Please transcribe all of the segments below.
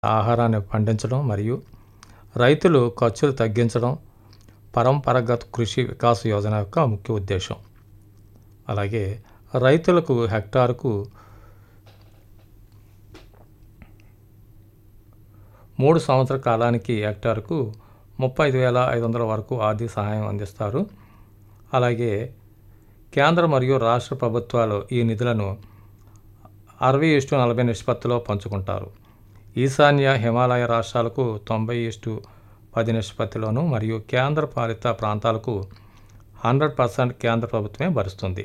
ఆహారాన్ని పండించడం మరియు రైతులు ఖర్చులు తగ్గించడం పరంపరాగత కృషి వికాస్ యోజన యొక్క ముఖ్య ఉద్దేశం అలాగే రైతులకు హెక్టారుకు మూడు సంవత్సర కాలానికి హెక్టారుకు ముప్పై ఐదు వేల ఐదు వందల వరకు ఆర్థిక సహాయం అందిస్తారు అలాగే కేంద్ర మరియు రాష్ట్ర ప్రభుత్వాలు ఈ నిధులను అరవై ఇష్టు నలభై నిష్పత్తిలో పంచుకుంటారు ఈశాన్య హిమాలయ రాష్ట్రాలకు తొంభై ఇష్టు పది నిష్పత్తిలోను మరియు కేంద్ర పాలిత ప్రాంతాలకు హండ్రెడ్ పర్సెంట్ కేంద్ర ప్రభుత్వమే భరిస్తుంది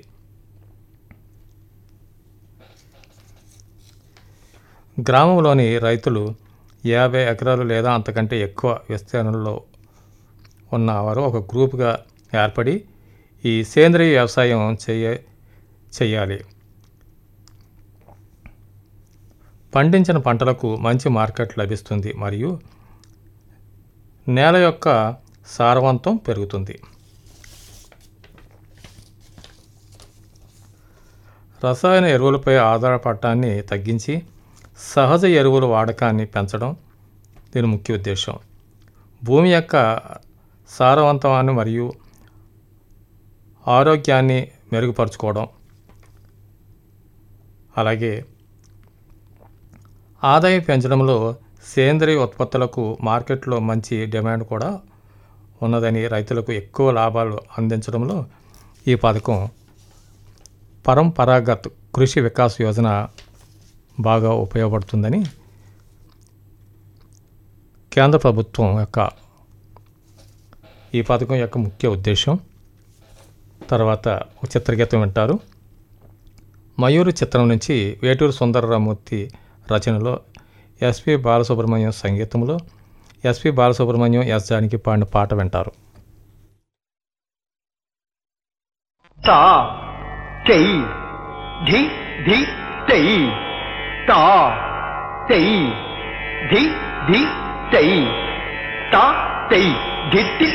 గ్రామంలోని రైతులు యాభై ఎకరాలు లేదా అంతకంటే ఎక్కువ విస్తీర్ణంలో ఉన్నవారు ఒక గ్రూప్గా ఏర్పడి ఈ సేంద్రియ వ్యవసాయం చేయ చేయాలి పండించిన పంటలకు మంచి మార్కెట్ లభిస్తుంది మరియు నేల యొక్క సారవంతం పెరుగుతుంది రసాయన ఎరువులపై ఆధారపడటాన్ని తగ్గించి సహజ ఎరువుల వాడకాన్ని పెంచడం దీని ముఖ్య ఉద్దేశం భూమి యొక్క సారవంతాన్ని మరియు ఆరోగ్యాన్ని మెరుగుపరుచుకోవడం అలాగే ఆదాయం పెంచడంలో సేంద్రియ ఉత్పత్తులకు మార్కెట్లో మంచి డిమాండ్ కూడా ఉన్నదని రైతులకు ఎక్కువ లాభాలు అందించడంలో ఈ పథకం పరంపరాగత్ కృషి వికాస్ యోజన బాగా ఉపయోగపడుతుందని కేంద్ర ప్రభుత్వం యొక్క ఈ పథకం యొక్క ముఖ్య ఉద్దేశం తర్వాత ఒక చిత్రగీతం వింటారు మయూరు చిత్రం నుంచి వేటూరు సుందరరామూర్తి రచనలో ఎస్పి బాలసుబ్రహ్మణ్యం సంగీతంలో ఎస్పి బాలసుబ్రహ్మణ్యం ఎస్ జానికి పాడిన పాట వింటారు తా చెయ్యి ధి ధి చెయ్యి తా చెయ్యి ధి ధి చెయ్యి తా చెయ్యి ధిత్తి